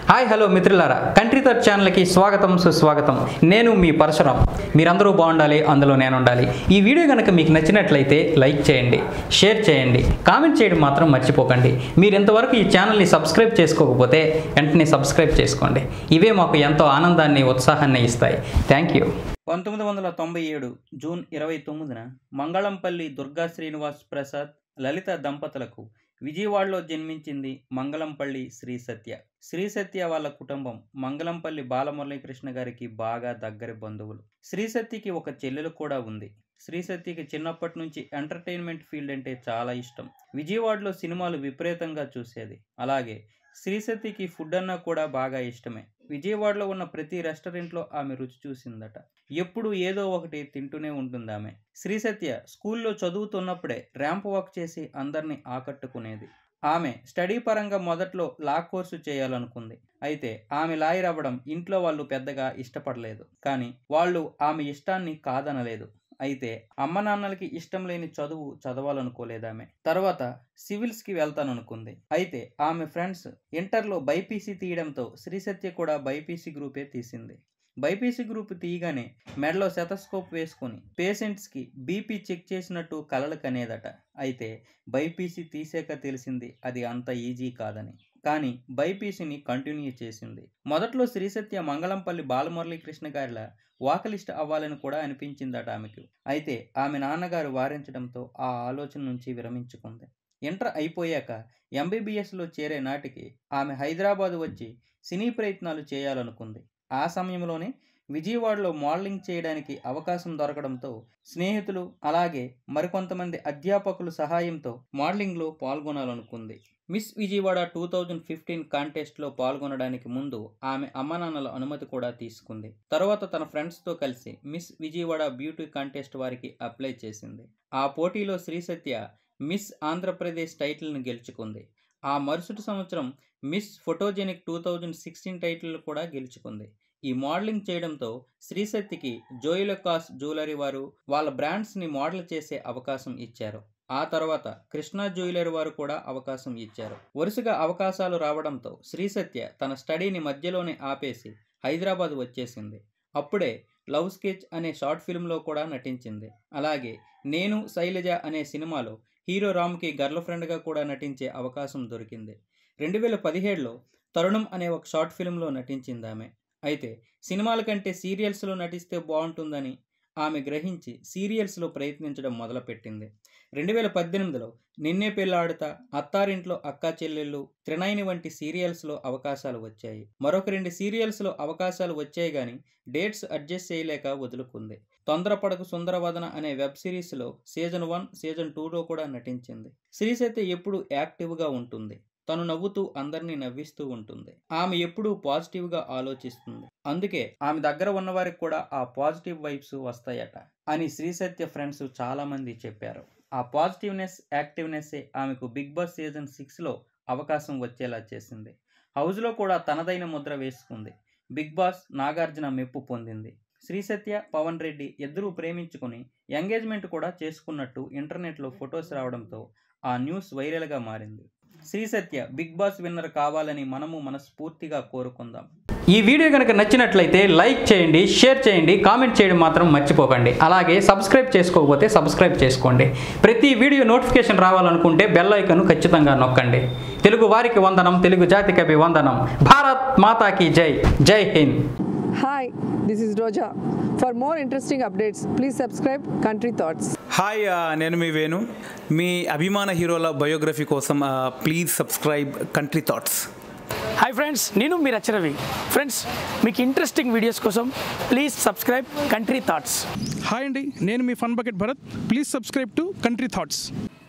Hi hello మిత్రులారా country third ఛానల్కి స్వాగతం సుస్వాగతం నేను మీ పరశురాం మీరందరూ బాగుండాలి అందులో నేను ఉండాలి ఈ వీడియో కనుక మీకు నచ్చినట్లయితే లైక్ చేయండి షేర్ చేయండి కామెంట్ చేయడం మాత్రం మర్చిపోకండి మీరు ఇంతవరకు ఈ ఛానల్ని సబ్స్క్రైబ్ చేసుకోకపోతే వెంటనే సబ్స్క్రైబ్ చేసుకోండి ఇవే మాకు ఎంతో ఆనందాన్ని ఉత్సాహాన్ని ఇస్తాయి థ్యాంక్ యూ పంతొమ్మిది వందల తొంభై ఏడు జూన్ ఇరవై తొమ్మిదిన మంగళంపల్లి దుర్గా శ్రీనివాస్ ప్రసాద్ లలిత దంపతులకు విజయవాడలో జన్మించింది మంగళంపల్లి శ్రీ సత్య శ్రీ సత్య వాళ్ళ కుటుంబం మంగళంపల్లి బాలమురళీకృష్ణ గారికి బాగా దగ్గరి బంధువులు శ్రీ సత్యకి ఒక చెల్లెలు కూడా ఉంది శ్రీ సత్యకి చిన్నప్పటి నుంచి ఎంటర్టైన్మెంట్ ఫీల్డ్ అంటే చాలా ఇష్టం విజయవాడలో సినిమాలు విపరీతంగా చూసేది అలాగే శ్రీ సత్యకి ఫుడ్ అన్నా కూడా బాగా ఇష్టమే విజయవాడలో ఉన్న ప్రతి రెస్టారెంట్లో ఆమె రుచి చూసిందట ఎప్పుడు ఏదో ఒకటి తింటూనే ఉంటుంది ఆమె శ్రీ సత్య స్కూల్లో చదువుతున్నప్పుడే ర్యాంప్ వాక్ చేసి అందరినీ ఆకట్టుకునేది ఆమె స్టడీ పరంగా మొదట్లో లా కోర్సు చేయాలనుకుంది అయితే ఆమె లాయర్ అవ్వడం ఇంట్లో వాళ్ళు పెద్దగా ఇష్టపడలేదు కానీ వాళ్ళు ఆమె ఇష్టాన్ని కాదనలేదు అయితే అమ్మ నాన్నలకి ఇష్టం లేని చదువు చదవాలనుకోలేదు ఆమె తర్వాత సివిల్స్కి వెళ్తాననుకుంది అయితే ఆమె ఫ్రెండ్స్ ఇంటర్లో బైపీసీ తీయడంతో శ్రీసత్య కూడా బైపీసీ గ్రూపే తీసింది బైపీసీ గ్రూప్ తీయగానే మెడలో సెతస్కోప్ వేసుకొని పేషెంట్స్కి బీపీ చెక్ చేసినట్టు కలలు కనేదట అయితే బైపీసీ తీసాక తెలిసింది అది అంత ఈజీ కాదని కానీ బైపీసీని కంటిన్యూ చేసింది మొదట్లో శ్రీసత్య మంగళంపల్లి బాలమురళీకృష్ణ గారిలా వాకలిస్ట్ అవ్వాలని కూడా అనిపించిందట ఆమెకు అయితే ఆమె నాన్నగారు వారించడంతో ఆ ఆలోచన నుంచి విరమించుకుంది ఇంటర్ అయిపోయాక ఎంబీబీఎస్లో చేరే నాటికి ఆమె హైదరాబాద్ వచ్చి సినీ ప్రయత్నాలు చేయాలనుకుంది ఆ సమయంలోనే విజయవాడలో మోడలింగ్ చేయడానికి అవకాశం దొరకడంతో స్నేహితులు అలాగే మరికొంతమంది అధ్యాపకుల సహాయంతో మోడలింగ్లో పాల్గొనాలనుకుంది miss Vijayawada two thousand fifteen కాంటెస్ట్లో పాల్గొనడానికి ముందు ఆమె అమ్మానాన్నల అనుమతి కూడా తీసుకుంది తర్వాత తన ఫ్రెండ్స్తో కలిసి మిస్ విజయవాడ బ్యూటీ కాంటెస్ట్ వారికి అప్లై చేసింది ఆ పోటీలో శ్రీసత్య మిస్ ఆంధ్రప్రదేశ్ టైటిల్ను గెలుచుకుంది ఆ మరుసటి సంవత్సరం miss photogenic two thousand sixteen title కూడా గెలుచుకుంది ఈ మోడలింగ్ చేయడంతో శ్రీశక్తికి జోయిలకాస్ జ్యువెలరీ వారు వాళ్ళ బ్రాండ్స్ని మోడల్ చేసే అవకాశం ఇచ్చారు ఆ తర్వాత కృష్ణా జ్యువెలరీ వారు కూడా అవకాశం ఇచ్చారు వరుసగా అవకాశాలు రావడంతో శ్రీసత్య తన స్టడీని మధ్యలోనే ఆపేసి హైదరాబాద్ వచ్చేసింది అప్పుడే లవ్ స్కెచ్ అనే షార్ట్ ఫిల్మ్లో కూడా నటించింది అలాగే నేను శైలజ అనే సినిమాలో హీరో రామ్కి గర్ల్ ఫ్రెండ్గా కూడా నటించే అవకాశం దొరికింది రెండు వేల పదిహేడులో తరుణం అనే ఒక షార్ట్ ఫిల్మ్లో నటించింది ఆమె అయితే సినిమాల కంటే సీరియల్స్లో నటిస్తే బాగుంటుందని ఆమె గ్రహించి సీరియల్స్లో ప్రయత్నించడం మొదలుపెట్టింది రెండు వేల పద్దెనిమిదిలో నిన్నే పెళ్ళాడుతా అత్తారింట్లో అక్కా చెల్లెళ్ళు త్రినైని వంటి సీరియల్స్లో అవకాశాలు వచ్చాయి మరొక రెండు సీరియల్స్లో అవకాశాలు వచ్చాయి కానీ డేట్స్ అడ్జస్ట్ చేయలేక వదులుకుంది తొందరపడకు సుందరవదన అనే వెబ్ సిరీస్లో సీజన్ వన్ సీజన్ టూలో కూడా నటించింది సిరీస్ ఎప్పుడు యాక్టివ్గా ఉంటుంది తను నవ్వుతూ అందరినీ నవ్విస్తూ ఉంటుంది ఆమె ఎప్పుడూ పాజిటివ్గా ఆలోచిస్తుంది అందుకే ఆమె దగ్గర ఉన్నవారికి కూడా ఆ పాజిటివ్ వైబ్స్ వస్తాయట అని శ్రీసత్య ఫ్రెండ్స్ చాలామంది చెప్పారు ఆ పాజిటివ్నెస్ యాక్టివ్నెస్సే ఆమెకు బిగ్ బాస్ సీజన్ సిక్స్లో అవకాశం వచ్చేలా చేసింది హౌస్లో కూడా తనదైన ముద్ర వేసుకుంది బిగ్ బాస్ నాగార్జున మెప్పు పొందింది శ్రీసత్య పవన్ రెడ్డి ఇద్దరూ ప్రేమించుకుని ఎంగేజ్మెంట్ కూడా చేసుకున్నట్టు ఇంటర్నెట్లో ఫొటోస్ రావడంతో ఆ న్యూస్ వైరల్గా మారింది శ్రీసత్య బిగ్ బాస్ విన్నర్ కావాలని మనము మనస్ఫూర్తిగా కోరుకుందాం ఈ వీడియో కనుక నచ్చినట్లయితే లైక్ చేయండి షేర్ చేయండి కామెంట్ చేయడం మాత్రం మర్చిపోకండి అలాగే సబ్స్క్రైబ్ చేసుకోకపోతే సబ్స్క్రైబ్ చేసుకోండి ప్రతి వీడియో నోటిఫికేషన్ రావాలనుకుంటే బెల్ ఐకన్ ఖచ్చితంగా నొక్కండి తెలుగు వారికి వందనం తెలుగు జాతికి వందనం భారత్ మాతాకి జై జై Hind Hi, this is Roja. For more interesting updates, please subscribe Country Thoughts. Hi ఆ, నేను మీ వేణు మీ అభిమాన హీరోల బయోగ్రఫీ కోసం ఆ, please subscribe country thoughts hi friends నేను మీరు రవి ఫ్రెండ్స్ మీకు ఇంట్రెస్టింగ్ వీడియోస్ కోసం please subscribe country thoughts hi అండి నేను మీ fun bucket Bharat please subscribe to country thoughts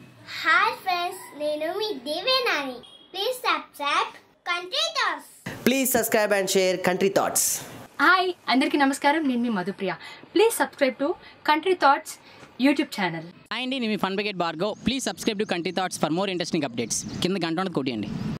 hi friends నేను మీ Devenani please subscribe country thoughts Please subscribe and share Country Thoughts. Hi అందరికీ నమస్కారం నేను మీ Madhupriya please subscribe to country thoughts YouTube channel hi అండి నేను మీ ఫన్ బకెట్ బార్గో please subscribe to country thoughts for more interesting updates కింద గంట ఉన్నది కొట్టియండి